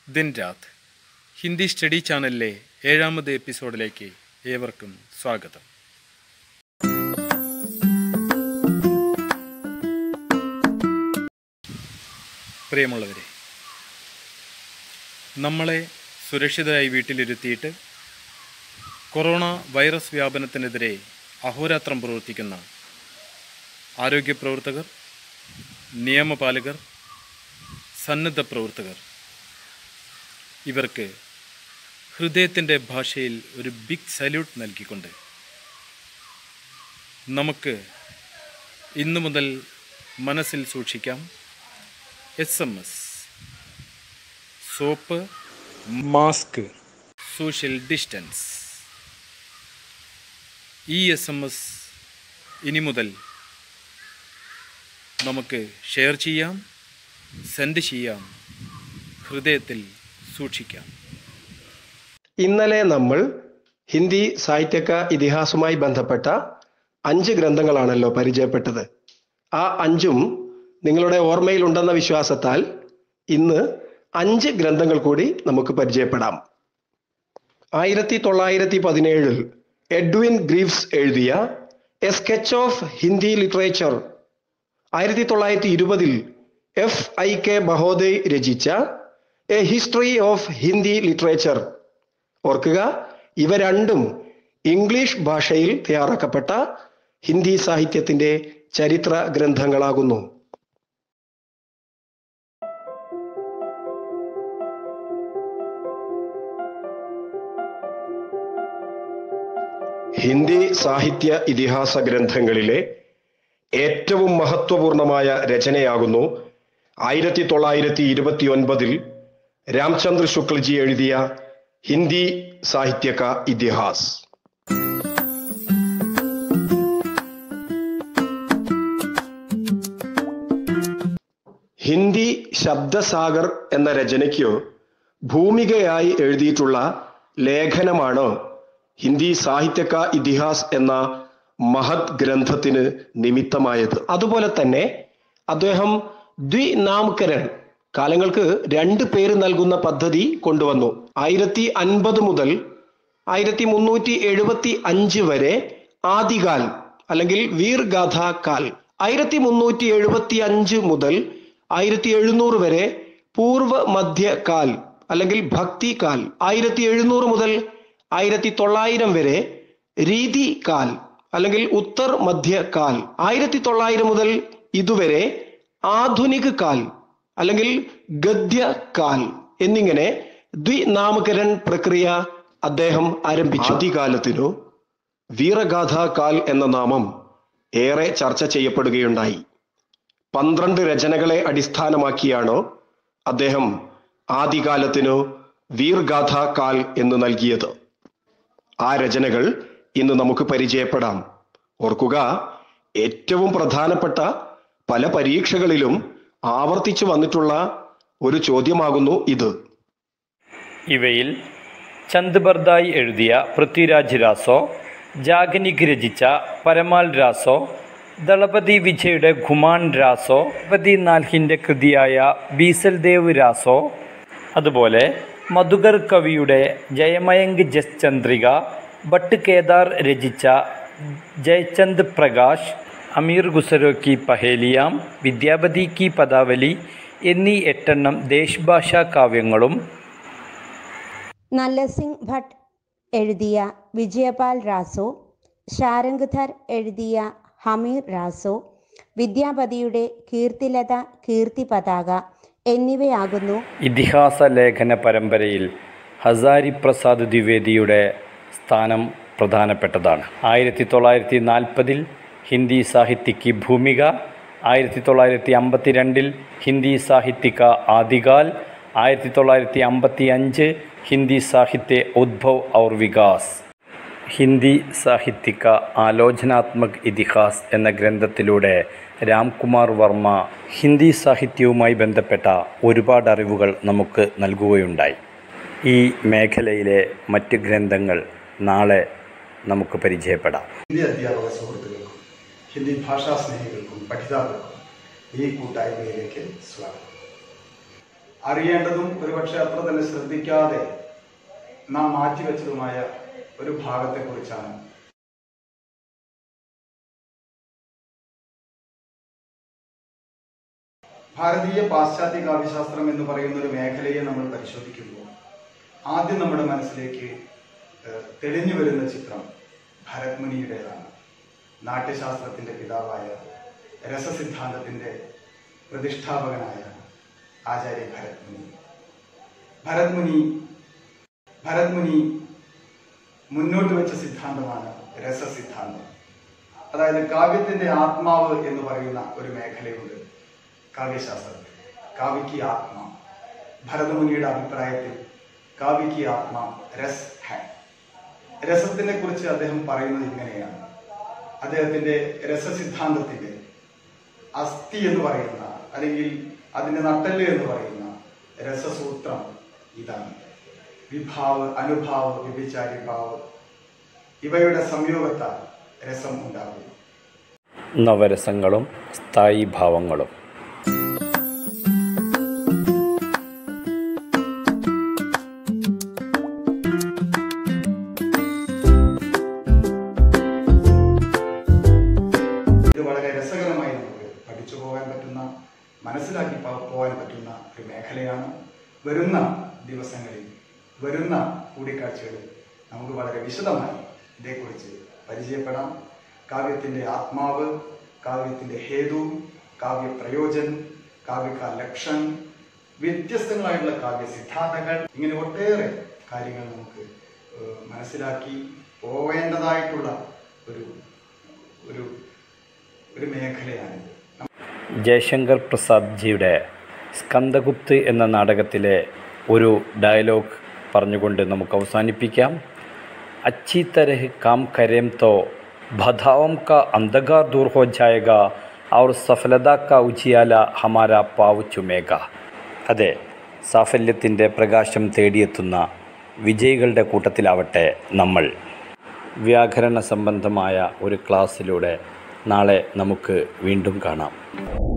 ദിൻ രാത് ഹിന്ദി സ്റ്റഡി ചാനലിലെ ഏഴാമത് എപ്പിസോഡിലേക്ക് ഏവർക്കും സ്വാഗതം പ്രിയമുള്ളവരെ നമ്മളെ സുരക്ഷിതരായി വീട്ടിലിരുത്തിയിട്ട് കൊറോണ വൈറസ് വ്യാപനത്തിനെതിരെ അഹോരാത്രം പ്രവർത്തിക്കുന്ന ആരോഗ്യ പ്രവർത്തകർ നിയമപാലകർ സന്നദ്ധ പ്രവർത്തകർ ഇവർക്ക് ഹൃദയത്തിൻ്റെ ഭാഷയിൽ ഒരു ബിഗ് സല്യൂട്ട് നൽകിക്കൊണ്ട് നമുക്ക് ഇന്നു മുതൽ മനസ്സിൽ സൂക്ഷിക്കാം S M S soap mask social distance ഈ എസ് എം എസ് ഇനി മുതൽ നമുക്ക് ഷെയർ ചെയ്യാം സെൻഡ് ചെയ്യാം ഹൃദയത്തിൽ സൂക്ഷിക്കാം ഇന്നലെ നമ്മൾ ഹിന്ദി സാഹിത്യക ഇതിഹാസവുമായി ബന്ധപ്പെട്ട അഞ്ച് ഗ്രന്ഥങ്ങളാണല്ലോ പരിചയപ്പെട്ടത് ആ അഞ്ചും നിങ്ങളുടെ ഓർമ്മയിലുണ്ടെന്ന വിശ്വാസത്താൽ ഇന്ന് അഞ്ച് ഗ്രന്ഥങ്ങൾ കൂടി നമുക്ക് പരിചയപ്പെടാം ആയിരത്തി തൊള്ളായിരത്തി പതിനേഴിൽ എഡ്വിൻ ഗ്രീവ്സ് എഴുതിയ a sketch of Hindi literature ആയിരത്തി തൊള്ളായിരത്തി ഇരുപതിൽ എഫ് ഐ കെ ബഹോദയ് രചിച്ച a history of Hindi literature ഓർക്കുക ഇവ രണ്ടും ഇംഗ്ലീഷ് ഭാഷയിൽ തയ്യാറാക്കപ്പെട്ട ഹിന്ദി സാഹിത്യത്തിന്റെ ചരിത്ര ഗ്രന്ഥങ്ങളാകുന്നു ഹിന്ദി സാഹിത്യ ഇതിഹാസ ഗ്രന്ഥങ്ങളിലെ ഏറ്റവും മഹത്വപൂർണമായ രചനയാകുന്നു ആയിരത്തി തൊള്ളായിരത്തി ഇരുപത്തി ഒൻപതിൽ രാംചന്ദ്ര ശുക്ലജി എഴുതിയ ഹിന്ദി സാഹിത്യക ഇതിഹാസ് ഹിന്ദി ശബ്ദസാഗർ എന്ന രചനയ്ക്ക് ഭൂമികയായി എഴുതിയിട്ടുള്ള ലേഖനമാണ് ഹിന്ദി സാഹിത്യക ഇതിഹാസ് എന്ന മഹത് ഗ്രന്ഥത്തിന് നിമിത്തമായത് അതുപോലെ തന്നെ അദ്ദേഹം ദ്വിനാമകരൺ കാലങ്ങൾക്ക് രണ്ട് പേര് നൽകുന്ന പദ്ധതി കൊണ്ടുവന്നു ആയിരത്തി അൻപത് മുതൽ ആയിരത്തി മുന്നൂറ്റി എഴുപത്തി അഞ്ച് വരെ ആദികാൽ അല്ലെങ്കിൽ വീർഗാഥ കാൽ ആയിരത്തി മുന്നൂറ്റി എഴുപത്തി അഞ്ച് മുതൽ ആയിരത്തി എഴുന്നൂറ് വരെ പൂർവ മധ്യകാൽ അല്ലെങ്കിൽ ഭക്തി കാൽ ആയിരത്തി എഴുന്നൂറ് മുതൽ ആയിരത്തി തൊള്ളായിരം വരെ രീതി കാൽ അല്ലെങ്കിൽ ഉത്തർ മധ്യകാൽ ആയിരത്തി തൊള്ളായിരം മുതൽ ഇതുവരെ ആധുനിക കാൽ അല്ലെങ്കിൽ ഗദ്യകാൽ എന്നിങ്ങനെ ദ്വിനാമകരൺ പ്രക്രിയ അദ്ദേഹം ആരംഭിച്ചു ആദ്യകാലത്തിനു വീരഗാഥ കാൽ എന്ന നാമം ഏറെ ചർച്ച ചെയ്യപ്പെടുകയുണ്ടായി പന്ത്രണ്ട് രചനകളെ അടിസ്ഥാനമാക്കിയാണ് അദ്ദേഹം ആദ്യകാലത്തിനു വീർഗാഥ കാൽ എന്ന് നൽകിയത് ആ രചനകൾ ഇന്ന് നമുക്ക് പരിചയപ്പെടാം ഓർക്കുക ഏറ്റവും പ്രധാനപ്പെട്ട പല പരീക്ഷകളിലും ആവർത്തിച്ചു വന്നിട്ടുള്ള ഒരു ചോദ്യമാകുന്നു ഇത് ഇവയിൽ ചന്ദ് ബർദായി എഴുതിയ പൃഥ്വിരാജ് രാസോ ജാഗനിക് രചിച്ച പരമാൽ രാസോ ദളപതി വിജയുടെ ഖുമാൻ രാസോ പതി നാൽഹിൻ്റെ കൃതിയായ ബീസൽദേവ് രാസോ അതുപോലെ മധുകർ കവിയുടെ ജയമയങ്ക് ജസ് ചന്ദ്രിക ഭട്ട് കേദാർ രചിച്ച ജയചന്ദ് പ്രകാശ് അമീർ ഗുസരോ കി പഹേലിയാം വിദ്യാപതി കി പദാവലി എന്നീ എട്ടെണ്ണം ദേശഭാഷാ കാവ്യങ്ങളും നല്ലസിംഗ് ഭട്ട് എഴുതിയ വിജയപാൽ രാസോ ശാരംഗ്ധർ എഴുതിയ ഹമീർ രാസോ വിദ്യാപതിയുടെ കീർത്തിലത കീർത്തി പതാക എന്നിവയാകുന്നു ഇതിഹാസ ലേഖന പരമ്പരയിൽ ഹസാരി പ്രസാദ് ദ്വിവേദിയുടെ സ്ഥാനം പ്രധാനപ്പെട്ടതാണ് ആയിരത്തി തൊള്ളായിരത്തി നാൽപ്പതിൽ ഹിന്ദി സാഹിത്യക്ക് ഭൂമിക ആയിരത്തി തൊള്ളായിരത്തി അമ്പത്തി രണ്ടിൽ ഹിന്ദി സാഹിത്യക ആദികാൽ ആയിരത്തി തൊള്ളായിരത്തി അമ്പത്തി അഞ്ച് ഹിന്ദി സാഹിത്യ ഉദ്ഭവ് ഔർ വികാസ് ഹിന്ദി സാഹിത്യക ആലോചനാത്മക് ഇതിഹാസ് എന്ന ഗ്രന്ഥത്തിലൂടെ രാംകുമാർ വർമ്മ ഹിന്ദി സാഹിത്യവുമായി ബന്ധപ്പെട്ട ഒരുപാട് അറിവുകൾ നമുക്ക് നൽകുകയുണ്ടായി ഈ മേഖലയിലെ മറ്റ് ഗ്രന്ഥങ്ങൾ നാളെ നമുക്ക് പരിചയപ്പെടാം ഹിന്ദി അധ്യാപക സുഹൃത്തുക്കൾക്കും ഹിന്ദി ഭാഷാ സ്നേഹികൾക്കും പഠിതാക്കൾക്കും ഈ കൂട്ടായ്മയിലേക്ക് സ്വാഗതം അറിയേണ്ടതും ഒരുപക്ഷെ അത്ര തന്നെ ശ്രദ്ധിക്കാതെ നാം മാറ്റിവെച്ചതുമായ ഒരു ഭാഗത്തെക്കുറിച്ചാണ് ഭാരതീയ പാശ്ചാത്യ കാവ്യശാസ്ത്രം എന്ന് പറയുന്ന ഒരു മേഖലയെ നമ്മൾ പരിശോധിക്കുമ്പോൾ ആദ്യം നമ്മുടെ മനസ്സിലേക്ക് ഏഹ്, തെളിഞ്ഞു വരുന്ന ചിത്രം ഭരത് മുനിയുടേതാണ് നാട്യശാസ്ത്രത്തിന്റെ പിതാവായ രസസിദ്ധാന്തത്തിന്റെ പ്രതിഷ്ഠാപകനായ ആചാര്യ ഭരത് മുനി ഭരത് മുനി ഭരത് മുനി മുന്നോട്ട് വെച്ച സിദ്ധാന്തമാണ് രസസിദ്ധാന്തം അതായത് കാവ്യത്തിന്റെ ആത്മാവ് എന്ന് പറയുന്ന ഒരു മേഖലയുണ്ട് കാവ്യശാസ്ത്രത്തിൽ കാവ്യക്ക് ആത്മാ ഭരതമുനിയുടെ അഭിപ്രായത്തിൽ കാവ്യക്ക് ആത്മാ രസ് ഹെ രസത്തിനെ കുറിച്ച് അദ്ദേഹം പറയുന്നത് ഇങ്ങനെയാണ് അദ്ദേഹത്തിന്റെ രസസിദ്ധാന്തത്തിന്റെ അസ്ഥി എന്ന് പറയുന്ന അല്ലെങ്കിൽ അതിന്റെ നട്ടല് എന്ന് പറയുന്ന രസസൂത്രം ഇതാണ് വിഭാവ് അനുഭാവ് വ്യഭിചാരിഭാവ് ഇവയുടെ സംയോഗത്താൽ രസം ഉണ്ടാകുന്നു നവരസങ്ങളും സ്ഥായി ഭാവങ്ങളും ഇത് വളരെ രസകരമായി നമുക്ക് പഠിച്ചു പോകാൻ പറ്റുന്ന മനസ്സിലാക്കി പോ- പോകാൻ പറ്റുന്ന ഒരു മേഖലയാണ് വരുന്ന ദിവസങ്ങളിൽ വരുന്ന കൂടിക്കാഴ്ചകളിൽ നമുക്ക് വളരെ വിശദമായി ഇതേക്കുറിച്ച് പരിചയപ്പെടാം കാവ്യത്തിന്റെ ആത്മാവ് കാവ്യത്തിന്റെ ഹേതു കാവ്യ പ്രയോജൻ കാവ്യക ലക്ഷൻ വ്യത്യസ്തങ്ങളായിട്ടുള്ള കാവ്യ സിദ്ധാന്തങ്ങൾ ഇങ്ങനെ ഒട്ടേറെ കാര്യങ്ങൾ നമുക്ക് ഏഹ്, മനസ്സിലാക്കി പോവേണ്ടതായിട്ടുള്ള ഒരു ഒരു ഒരു മേഖലയാണിത് ജയശങ്കർ പ്രസാദ് ജിയുടെ സ്കന്ദഗുപ്ത് എന്ന നാടകത്തിലെ ഒരു ഡയലോഗ് പറഞ്ഞുകൊണ്ട് നമുക്ക് അവസാനിപ്പിക്കാം अच्छी तरह काम करें तो बाधाओं का अंधकार दूर हो जाएगा और सफलता का उजियाല हमारा പാവ് ചുമേക അതെ സാഫല്യത്തിൻ്റെ പ്രകാശം തേടിയെത്തുന്ന വിജയികളുടെ കൂട്ടത്തിലാവട്ടെ നമ്മൾ വ്യാകരണ സംബന്ധമായ ഒരു ക്ലാസ്സിലൂടെ നാളെ നമുക്ക് വീണ്ടും കാണാം